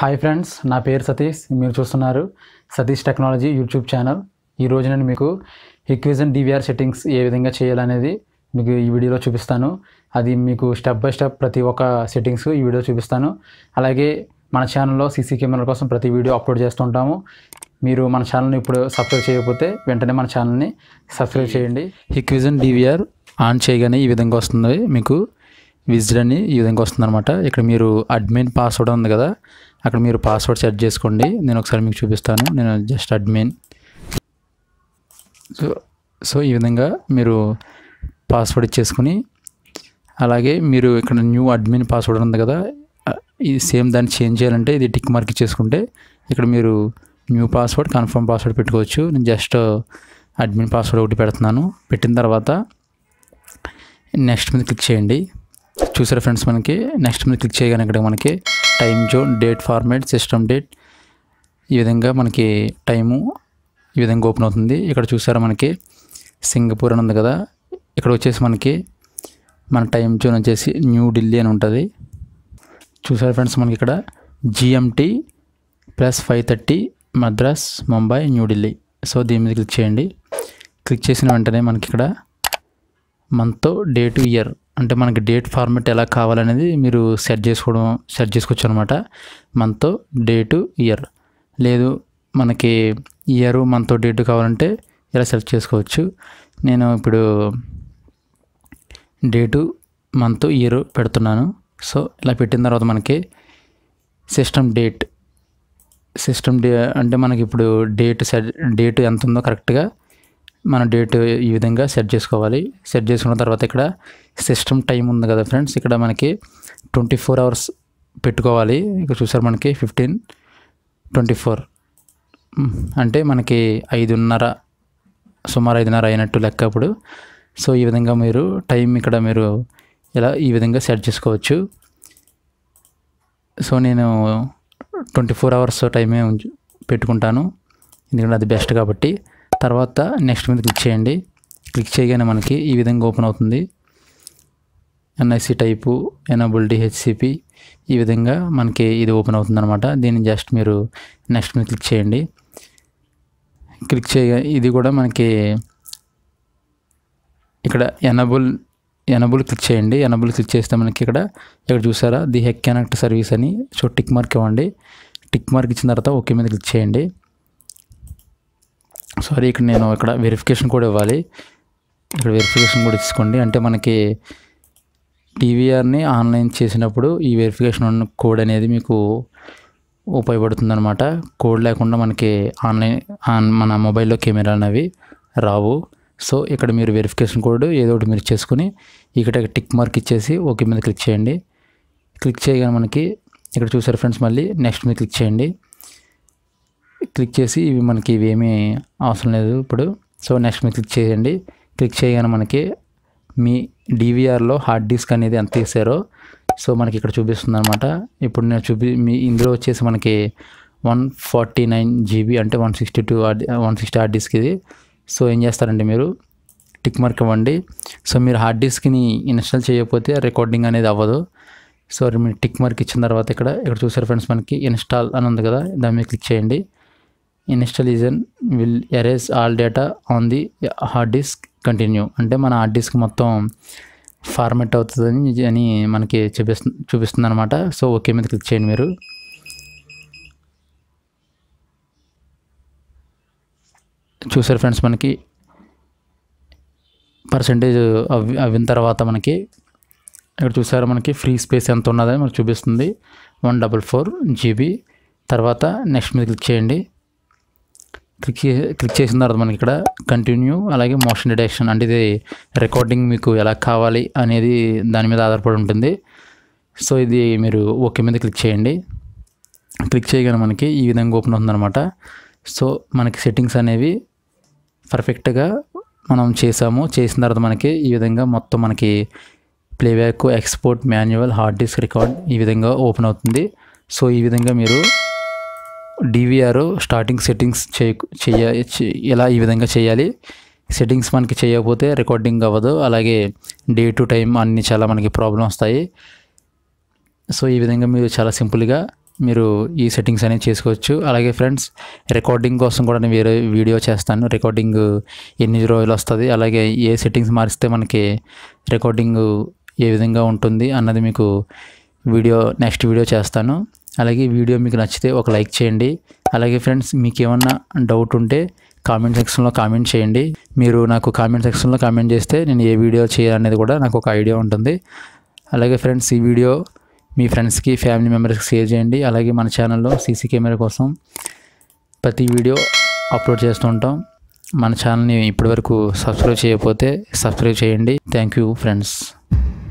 hi friends నా పేరు సతీష్ మీరు చూస్తున్నారు సతీష్ టెక్నాలజీ యూట్యూబ్ ఛానల్ ఈ రోజు నేను మీకు హిక్విజన్ డివిఆర్ సెట్టింగ్స్ ఏ విధంగా చేయాలనేది మీకు ఈ వీడియోలో చూపిస్తాను అది మీకు స్టెప్ బై స్టెప్ ప్రతి ఒక్క సెట్టింగ్స్ ఈ వీడియో చూపిస్తాను అలాగే మన ఛానల్లో సీసీ కెమెరాల కోసం ప్రతి వీడియో అప్లోడ్ చేస్తుంటాము మీరు మన ఛానల్ని ఇప్పుడు సబ్స్క్రైబ్ చేయకపోతే వెంటనే మన ఛానల్ని సబ్స్క్రైబ్ చేయండి హిక్విజన్ డివిఆర్ ఆన్ చేయగానే ఈ విధంగా వస్తుంది మీకు విజిట్ అని ఈ విధంగా వస్తుంది అనమాట ఇక్కడ మీరు అడ్మిన్ పాస్వర్డ్ ఉంది కదా అక్కడ మీరు పాస్వర్డ్ సెట్ చేసుకోండి నేను ఒకసారి మీకు చూపిస్తాను నేను జస్ట్ అడ్మిన్ సో సో ఈ విధంగా మీరు పాస్వర్డ్ ఇచ్చేసుకుని అలాగే మీరు ఇక్కడ న్యూ అడ్మిన్ పాస్వర్డ్ ఉంది కదా ఇది సేమ్ దాన్ని చేంజ్ చేయాలంటే ఇది టిక్ మార్క్ ఇచ్చేసుకుంటే ఇక్కడ మీరు న్యూ పాస్వర్డ్ కన్ఫర్మ్ పాస్వర్డ్ పెట్టుకోవచ్చు నేను జస్ట్ అడ్మిన్ పాస్వర్డ్ ఒకటి పెడుతున్నాను పెట్టిన తర్వాత నెక్స్ట్ మీద క్లిక్ చేయండి చూసారా ఫ్రెండ్స్ మనకి నెక్స్ట్ మీద క్లిక్ చేయగానే ఇక్కడ మనకి time zone date format system date ఈ విధంగా మనకి టైము ఈ విధంగా ఓపెన్ అవుతుంది ఇక్కడ చూసారా మనకి సింగపూర్ అని ఉంది కదా ఇక్కడ వచ్చేసి మనకి మన టైం జోన్ వచ్చేసి న్యూ ఢిల్లీ అని ఉంటుంది చూసారా ఫ్రెండ్స్ మనకి ఇక్కడ GMT plus five thirty Madras Mumbai New Delhi so దీని మీద క్లిక్ చేయండి క్లిక్ చేసిన వెంటనే మనకి ఇక్కడ మంత్ డేట్ ఇయర్ అంటే మనకి డేట్ ఫార్మెట్ ఎలా కావాలనేది మీరు సెట్ చేసుకోవడం సెట్ చేసుకోవచ్చు అనమాట మంత్ డేటు ఇయర్ లేదు మనకి ఇయర్ మంత్ డేట్ కావాలంటే ఇలా సెలెక్ట్ చేసుకోవచ్చు నేను ఇప్పుడు డేటు మంత్ ఇయర్ పెడుతున్నాను సో ఇలా పెట్టిన తర్వాత మనకి సిస్టమ్ డేట్ సిస్టమ్ డే అంటే మనకి ఇప్పుడు డేట్ సెట్ డేట్ ఎంత ఉందో కరెక్ట్గా మన డేట్ ఈ విధంగా సెట్ చేసుకోవాలి సెట్ చేసుకున్న తర్వాత ఇక్కడ సిస్టమ్ టైం ఉంది కదా ఫ్రెండ్స్ ఇక్కడ మనకి ట్వంటీ ఫోర్ అవర్స్ పెట్టుకోవాలి ఇక్కడ చూసారు మనకి ఫిఫ్టీన్ ట్వంటీ ఫోర్ అంటే మనకి ఐదున్నర సుమారు ఐదున్నర అయినట్టు లెక్క అప్పుడు సో ఈ విధంగా మీరు టైం ఇక్కడ మీరు ఇలా ఈ విధంగా సెట్ చేసుకోవచ్చు సో నేను ట్వంటీ ఫోర్ అవర్స్ టైమే ఉంచు పెట్టుకుంటాను ఎందుకంటే అది బెస్ట్ కాబట్టి తర్వాత నెక్స్ట్ మీద క్లిక్ చేయండి క్లిక్ చేయగానే మనకి ఈ విధంగా ఓపెన్ అవుతుంది ఎన్ఐసి టైపు ఎనబుల్ డిహెచ్సిపి ఈ విధంగా మనకి ఇది ఓపెన్ అవుతుంది అనమాట దీన్ని జస్ట్ మీరు నెక్స్ట్ మీద క్లిక్ చేయండి క్లిక్ చేయ ఇది కూడా మనకి ఇక్కడ ఎనబుల్ ఎనబుల్ క్లిక్ చేయండి ఎనబుల్ క్లిక్ చేస్తే మనకి ఇక్కడ ఇక్కడ చూసారా ది హెక్ కనెక్ట్ సర్వీస్ అని సో టిక్ మార్క్ ఇవ్వండి టిక్ మార్క్ ఇచ్చిన తర్వాత ఓకే మీద క్లిక్ చేయండి సారీ ఇక్కడ నేను ఇక్కడ వెరిఫికేషన్ కూడా ఇవ్వాలి ఇక్కడ వెరిఫికేషన్ కూడా తీసుకోండి అంటే మనకి టీవీఆర్ని ఆన్లైన్ చేసినప్పుడు ఈ వెరిఫికేషన్ కోడ్ అనేది మీకు ఉపయోగపడుతుంది అనమాట కోడ్ లేకుండా మనకి ఆన్లైన్ ఆన్ మన మొబైల్లో కెమెరా అనేవి రావు సో ఇక్కడ మీరు వెరిఫికేషన్ కోడ్ ఏదో ఒకటి మీరు చేసుకుని ఇక్కడ టిక్ మార్క్ ఇచ్చేసి ఓకే మీద క్లిక్ చేయండి క్లిక్ చేయగానే మనకి ఇక్కడ చూసారు ఫ్రెండ్స్ మళ్ళీ నెక్స్ట్ మీద క్లిక్ చేయండి క్లిక్ చేసి ఇవి మనకి ఇవి ఏమీ అవసరం లేదు ఇప్పుడు సో నెక్స్ట్ మీద క్లిక్ చేయండి క్లిక్ చేయగానే మనకి మీ డివిఆర్లో హార్డ్ డిస్క్ అనేది ఎంత తీసారో సో మనకి ఇక్కడ చూపిస్తుంది అనమాట ఇప్పుడు నేను చూపి మీ ఇందులో వచ్చేసి మనకి వన్ ఫార్టీ నైన్ జీబీ అంటే one sixty two one sixty hard disk ఇది సో ఏం చేస్తారంటే మీరు టిక్ మార్క్ ఇవ్వండి సో మీరు హార్డ్ డిస్క్ని ఇన్స్టాల్ చేయకపోతే రికార్డింగ్ అనేది అవ్వదు సో మీరు టిక్ మార్క్ ఇచ్చిన తర్వాత ఇక్కడ ఇక్కడ చూసారు ఫ్రెండ్స్ మనకి ఇన్స్టాల్ అని ఉంది కదా దాని మీద క్లిక్ చేయండి installation will erase all data on the hard disk continue అంటే మన హార్డ్ డిస్క్ మొత్తం ఫార్మెట్ అవుతుందని అని మనకి చూపిస్తు చూపిస్తుంది అనమాట సో ఓకే మీద క్లిక్ చేయండి మీరు చూసారు ఫ్రెండ్స్ మనకి పర్సంటేజ్ అవి అవిన తర్వాత మనకి ఇక్కడ చూసారు మనకి ఫ్రీ స్పేస్ ఎంత ఉన్నదని మనకు చూపిస్తుంది వన్ డబల్ ఫోర్ జీబీ తర్వాత నెక్స్ట్ మీద క్లిక్ చేయండి క్లిక్ చే క్లిక్ చేసిన తర్వాత మనకి ఇక్కడ కంటిన్యూ అలాగే మోషన్ డిటెక్షన్ అంటే ఇది రికార్డింగ్ మీకు ఎలా కావాలి అనేది దాని మీద ఆధారపడి ఉంటుంది సో ఇది మీరు ఓకే మీద క్లిక్ చేయండి క్లిక్ చేయగానే మనకి ఈ విధంగా ఓపెన్ అవుతుందన్నమాట సో మనకి సెట్టింగ్స్ అనేవి పర్ఫెక్ట్గా మనం చేసాము చేసిన తర్వాత మనకి ఈ విధంగా మొత్తం మనకి playback export manual hard disk record ఈ విధంగా ఓపెన్ అవుతుంది సో ఈ విధంగా మీరు డివిఆర్ స్టార్టింగ్ సెట్టింగ్స్ చేయ చేయ ఎలా ఈ విధంగా చేయాలి సెట్టింగ్స్ మనకి చేయకపోతే రికార్డింగ్ అవ్వదు అలాగే డే టు టైం అన్ని చాలా మనకి ప్రాబ్లం వస్తాయి సో ఈ విధంగా మీరు చాలా సింపుల్గా మీరు ఈ సెట్టింగ్స్ అనేవి చేసుకోవచ్చు అలాగే ఫ్రెండ్స్ రికార్డింగ్ కోసం కూడా నేను వేరే వీడియో చేస్తాను రికార్డింగ్ ఎన్ని రోజులు వస్తుంది అలాగే ఏ సెట్టింగ్స్ మారిస్తే మనకి రికార్డింగ్ ఏ విధంగా ఉంటుంది అన్నది మీకు వీడియో నెక్స్ట్ వీడియో చేస్తాను అలాగే ఈ వీడియో మీకు నచ్చితే ఒక లైక్ చేయండి అలాగే ఫ్రెండ్స్ మీకు ఏమన్నా డౌట్ ఉంటే కామెంట్ సెక్షన్లో కామెంట్ చేయండి మీరు నాకు కామెంట్ సెక్షన్లో కామెంట్ చేస్తే నేను ఏ వీడియో చేయాలనేది కూడా నాకు ఒక ఐడియా ఉంటుంది అలాగే ఫ్రెండ్స్ ఈ వీడియో మీ ఫ్రెండ్స్కి ఫ్యామిలీ మెంబర్స్కి షేర్ చేయండి అలాగే మన ఛానల్లో సీసీ కెమెరా కోసం ప్రతి వీడియో అప్లోడ్ చేస్తూ ఉంటాం మన ఛానల్ని ఇప్పటివరకు సబ్స్క్రైబ్ చేయకపోతే సబ్స్క్రైబ్ చేయండి థ్యాంక్ యూ ఫ్రెండ్స్